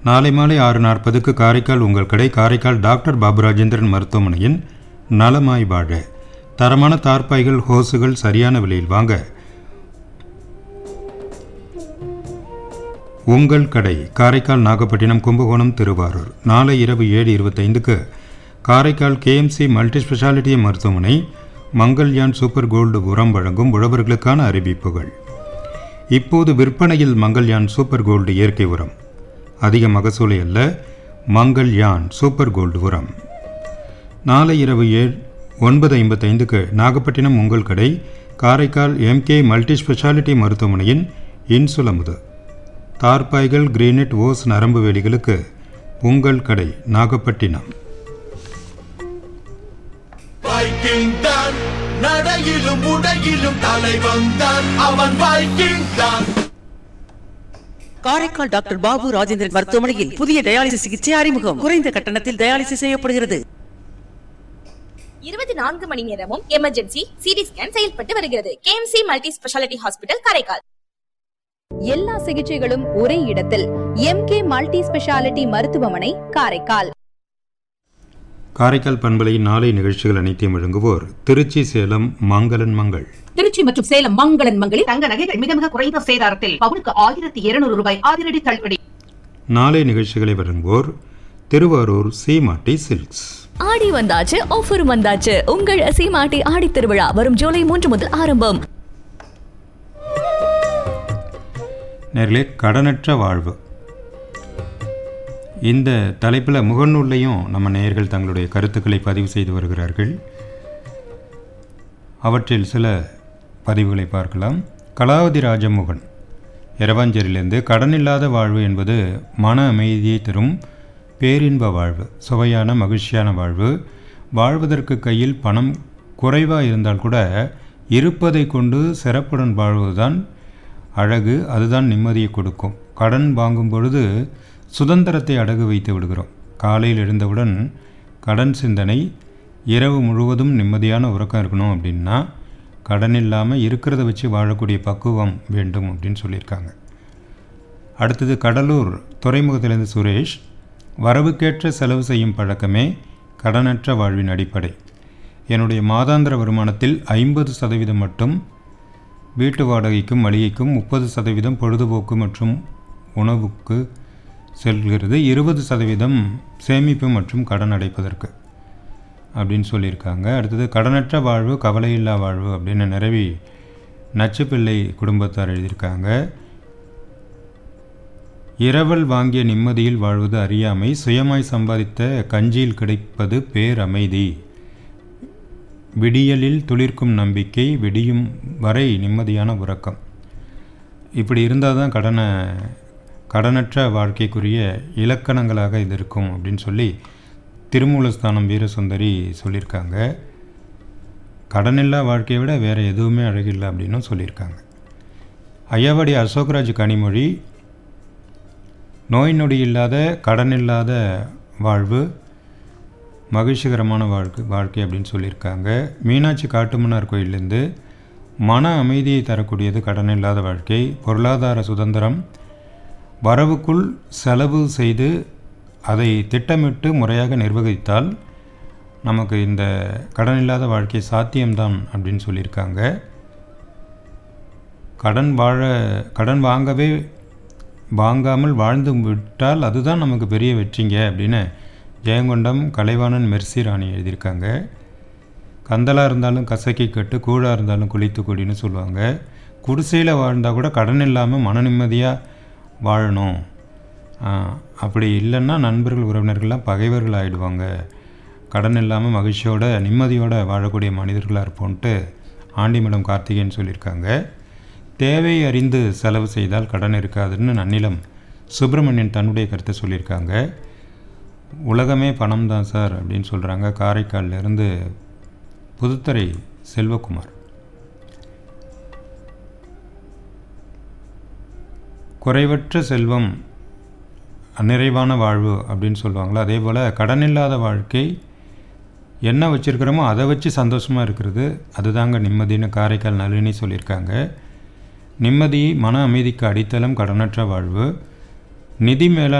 நாளை மாலை ஆறு நாற்பதுக்கு காரைக்கால் உங்கள் கடை காரைக்கால் டாக்டர் பாபு ராஜேந்திரன் மருத்துவமனையின் நலமாய் வாழ தரமான தார்பாய்கள் ஹோசுகள் சரியான விலையில் வாங்க உங்கள் கடை காரைக்கால் நாகப்பட்டினம் கும்பகோணம் திருவாரூர் நாளை இரவு ஏழு இருபத்தைந்துக்கு காரைக்கால் கேஎம்சி மல்டி ஸ்பெஷாலிட்டி மருத்துவமனை மங்கள்யான் சூப்பர் கோல்டு உரம் வழங்கும் உழவர்களுக்கான அறிவிப்புகள் இப்போது விற்பனையில் மங்கள்யான் சூப்பர் கோல்டு இயற்கை உரம் அதிக மகசூலை அல்ல மங்கள்யான் சூப்பர் கோல்டு உரம் நாளை இரவு ஏழு ஒன்பது ஐம்பத்தைந்துக்கு நாகப்பட்டினம் உங்கள் கடை காரைக்கால் எம்கே மல்டி ஸ்பெஷாலிட்டி மருத்துவமனையின் இன்சுலமுது தார்பாய்கள் கிரீனட் ஓஸ் நரம்பு வேலிகளுக்கு உங்கள் கடை நாகப்பட்டினம் வைக்கிங் தான் நடையிலும் உடையிலும் தலைவன் தான் அவன் வைக்கிங் தான் காரைக்கால் டாக்டர் பாபு ராஜேந்திரன் மருத்துவமனையில் புதிய டயாலிசிஸ் சிகிச்சை அறிமுகம் குறைந்த கட்டணத்தில் டயாலிசிஸ் செய்யப்படுகிறது இருபத்தி நான்கு மணி நேரமும் எமர்ஜென்சி சிடி ஸ்கேன் செயல்பட்டு வருகிறது KMC multi speciality hospital Karaikal எல்லா சிகிச்சைகளும் ஒரே இடத்தில் எம்கே மல்டி ஸ்பெஷாலிட்டி மருத்துவமனை காரைக்கால் காரைக்கால் பண்பலையின் நாளை நிகழ்ச்சிகள் அனைத்தையும் வழங்குவோர் திருச்சி சேலம் மங்களன் மங்கள் திருச்சி மற்றும் சேலம் மங்களன் மங்களில் தங்க நகைகள் மிக மிக குறைந்த சேதாரத்தில் பவுனுக்கு ஆயிரத்தி இருநூறு ரூபாய் அதிரடி தள்ளுபடி நாளை நிகழ்ச்சிகளை வழங்குவோர் திருவாரூர் சீமாட்டி சில்க்ஸ் ஆடி வந்தாச்சு ஆஃபரும் வந்தாச்சு உங்கள் சீமாட்டி ஆடி திருவிழா வரும் ஜூலை மூன்று முதல் ஆரம்பம் நேர்களே கடனற்ற வாழ்வு இந்த தலைப்பில் முகநூல்லையும் நம்ம நேயர்கள் தங்களுடைய கருத்துக்களை பதிவு செய்து வருகிறார்கள் அவற்றில் சில பதிவுகளை பார்க்கலாம் கலாவதி ராஜமோகன் எரவாஞ்சேரியிலிருந்து கடனில்லாத வாழ்வு என்பது மன அமைதியை தரும் பேரின்ப வாழ்வு சுவையான மகிழ்ச்சியான வாழ்வு வாழ்வதற்கு கையில் பணம் குறைவாக இருந்தால் கூட இருப்பதை கொண்டு சிறப்புடன் வாழ்வதுதான் அழகு அதுதான் நிம்மதியை கொடுக்கும் கடன் வாங்கும் பொழுது சுதந்திரத்தை அடகு வைத்து விடுகிறோம் காலையில் எழுந்தவுடன் கடன் சிந்தனை இரவு முழுவதும் நிம்மதியான உறக்கம் இருக்கணும் அப்படின்னா கடன் இல்லாமல் இருக்கிறத வச்சு வாழக்கூடிய பக்குவம் வேண்டும் அப்படின்னு சொல்லியிருக்காங்க அடுத்தது கடலூர் துறைமுகத்திலிருந்து சுரேஷ் வரவுக்கேற்ற செலவு செய்யும் பழக்கமே கடனற்ற வாழ்வின் அடிப்படை என்னுடைய மாதாந்திர வருமானத்தில் ஐம்பது சதவீதம் மட்டும் வீட்டு வாடகைக்கும் மளிகைக்கும் முப்பது சதவீதம் பொழுதுபோக்கு மற்றும் உணவுக்கு செல்கிறது இருபது சதவீதம் சேமிப்பு மற்றும் கடன் அடைப்பதற்கு அப்படின்னு சொல்லியிருக்காங்க அடுத்தது கடனற்ற வாழ்வு கவலையில்லா வாழ்வு அப்படின்னு நிறவி நச்சுப்பிள்ளை குடும்பத்தார் எழுதியிருக்காங்க இரவல் வாங்கிய நிம்மதியில் வாழ்வது அறியாமை சுயமாய் சம்பாதித்த கஞ்சியில் கிடைப்பது பேரமைதி விடியலில் துளிர்க்கும் நம்பிக்கை விடியும் வரை நிம்மதியான உறக்கம் இப்படி இருந்தால் தான் கடனை கடனற்ற வாழ்க்கைக்குரிய இலக்கணங்களாக இது இருக்கும் அப்படின்னு சொல்லி திருமூலஸ்தானம் வீரசுந்தரி சொல்லியிருக்காங்க கடனில்லா வாழ்க்கையை விட வேறு எதுவுமே அழகில்லை அப்படின்னும் சொல்லியிருக்காங்க ஐயாவடி அசோக்ராஜ் கனிமொழி நோய் நொடி இல்லாத கடன் இல்லாத வாழ்வு மகிழ்ச்சிகரமான வாழ்க்கை வாழ்க்கை அப்படின்னு சொல்லியிருக்காங்க மீனாட்சி காட்டுமன்னார் கோயிலேருந்து மன அமைதியை தரக்கூடியது கடன் இல்லாத வாழ்க்கை பொருளாதார சுதந்திரம் வரவுக்குள் செலவு செய்து அதை திட்டமிட்டு முறையாக நிர்வகித்தால் நமக்கு இந்த கடன் இல்லாத வாழ்க்கை சாத்தியம்தான் அப்படின்னு சொல்லியிருக்காங்க கடன் வாழ கடன் வாங்கவே வாங்காமல் வாழ்ந்து விட்டால் அதுதான் நமக்கு பெரிய வெற்றிங்க அப்படின்னு ஜெயங்கொண்டம் கலைவாணன் மெர்சி ராணி எழுதியிருக்காங்க கந்தலாக இருந்தாலும் கசக்கி கட்டு கூழாக இருந்தாலும் குளித்து கூடின்னு சொல்லுவாங்க குடிசையில் வாழ்ந்தால் கூட கடன் இல்லாமல் மன நிம்மதியாக வாழணும் அப்படி இல்லைன்னா நண்பர்கள் உறவினர்கள்லாம் பகைவர்கள் ஆகிடுவாங்க கடன் இல்லாமல் மகிழ்ச்சியோட நிம்மதியோடு வாழக்கூடிய மனிதர்களாக இருப்போன்ட்டு ஆண்டிமடம் கார்த்திகேயன் சொல்லியிருக்காங்க தேவை அறிந்து செலவு செய்தால் கடன் இருக்காதுன்னு நன்னிலம் சுப்பிரமணியன் தன்னுடைய கருத்தை சொல்லியிருக்காங்க உலகமே பணம் தான் சார் அப்படின்னு சொல்கிறாங்க காரைக்காலிலிருந்து புதுத்துறை செல்வகுமார் குறைவற்ற செல்வம் நிறைவான வாழ்வு அப்படின்னு சொல்லுவாங்களோ அதே போல் கடன் இல்லாத வாழ்க்கை என்ன வச்சுருக்கிறோமோ அதை வச்சு சந்தோஷமாக இருக்கிறது அதுதாங்க நிம்மதின்னு காரைக்கால் நளினி சொல்லியிருக்காங்க நிம்மதி மன அமைதிக்கு அடித்தளம் கடனற்ற வாழ்வு நிதி மேலாண்மை